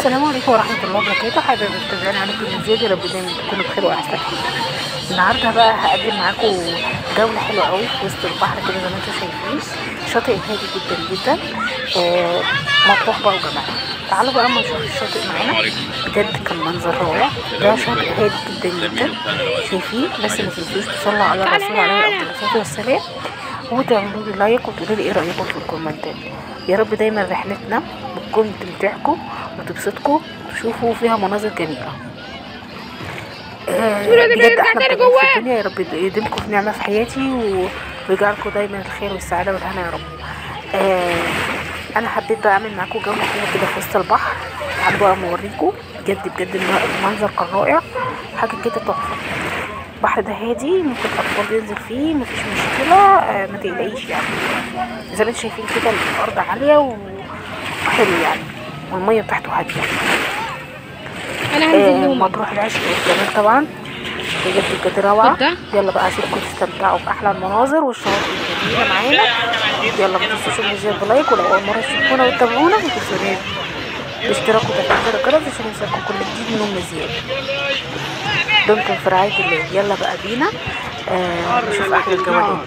السلام عليكم ورحمة الله وبركاته حابب تتابعوني على كل زيادة يا رب دايما تكونوا بخير وأحسن النهاردة بقى هقدم معاكم جولة حلوة قوي في وسط البحر كده زي ما انتم شايفين شاطئ هادي جدا جدا آه مطروح بقى وجماعة تعالوا بقى اما نشوف الشاطئ معانا بجد كان منظر رائع ده شاطئ هادي جدا جدا شايفين بس ما تنسوش تصلوا على الرسول عليه افضل الصلاه والسلام وتعملوا لي لايك وتقولوا لي ايه رايكم في الكومنتات يا رب دايما رحلتنا بتكون تمتعكم وتبسطكم وتشوفوا فيها مناظر جميله آه، بجد احلى تجربة في الدنيا يا رب يديمكم في نعمه في حياتي و- ويجعلكم دايما الخير والسعاده والهنا يا رب آه انا حبيت بقى اعمل معاكم جوله حلوه كده في وسط البحر تعالوا بقى اوريكم بجد بجد الم- المنظر كان رائع حاجه كده تحفه البحر ده هادي ممكن الاطفال ينزل فيه مفيش مشكله آه ما تقلقيش يعني زي ما انتم شايفين كده الارض عاليه و- وحلو يعني والميه بتاعته هاديه انا آه، هنزل لهم مطروح العشق والجمال طبعا بجد بجد روعة خد ده. يلا بقى اسيبكم تستمتعوا باحلى المناظر والشواطئ الجميلة معانا يلا ما تنسوش النزول بلايك ولو اول مرة تشوفونا وتتابعونا ما تنسوناش الاشتراك وتفعيل زر الجرس عشان يوصلكم كل جديد من ام زياد دمتم في رعاية الله يلا بقى بينا آه نشوف احلى الجوالات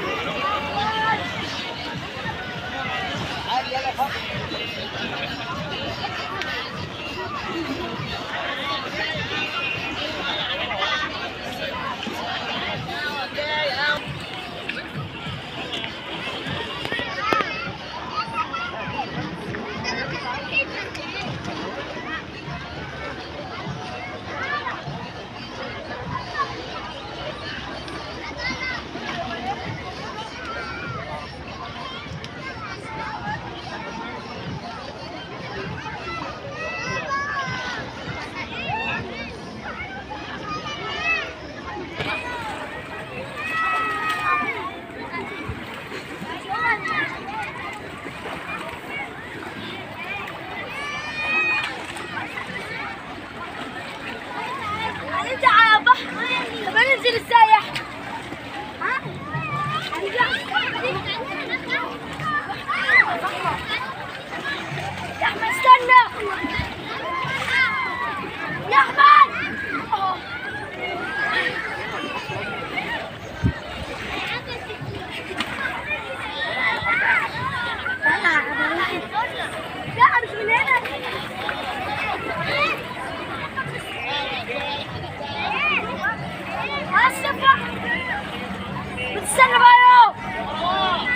هننزل على البحر طب هننزل ازاي احنا؟ ها؟ يا احمد استنى يا احمد لا مش من هنا اسف بتستنى بقى يوم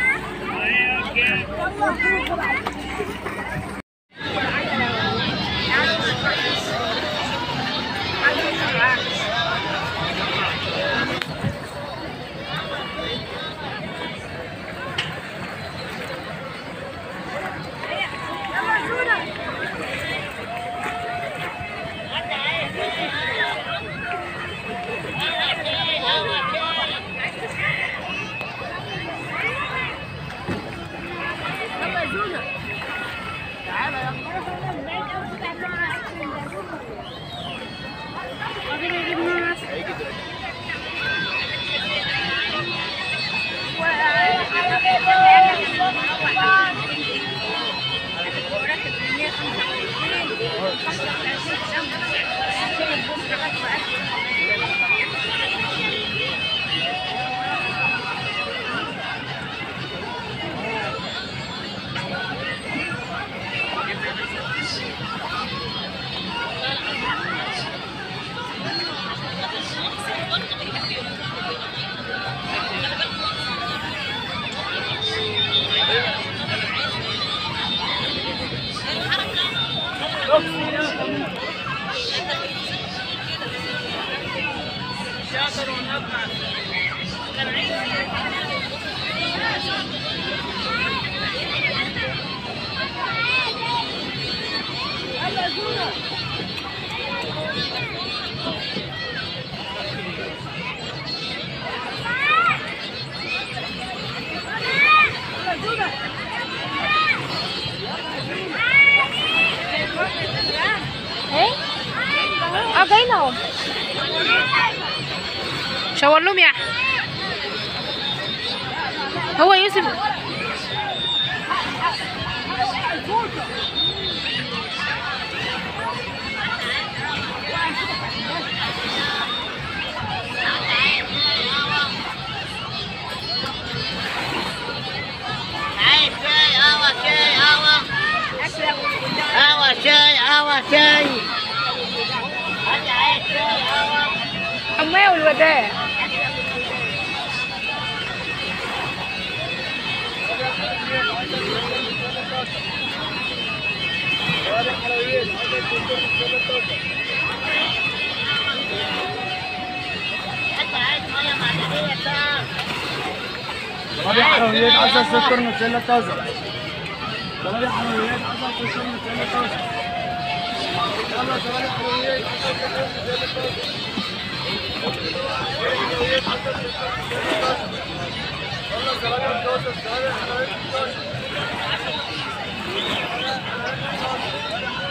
ايه اه جايين اهو شاور لهم يا احمد هو يوسف قهوة شاي حماية والوداع ربيع حلويات عسل سكر نوتيلا طازة ربيع حلويات عسل سكر نوتيلا طازة يلا ربيع حلويات عسل سكر نوتيلا طازة يلا زبادي طازة زبادي حلويات طازة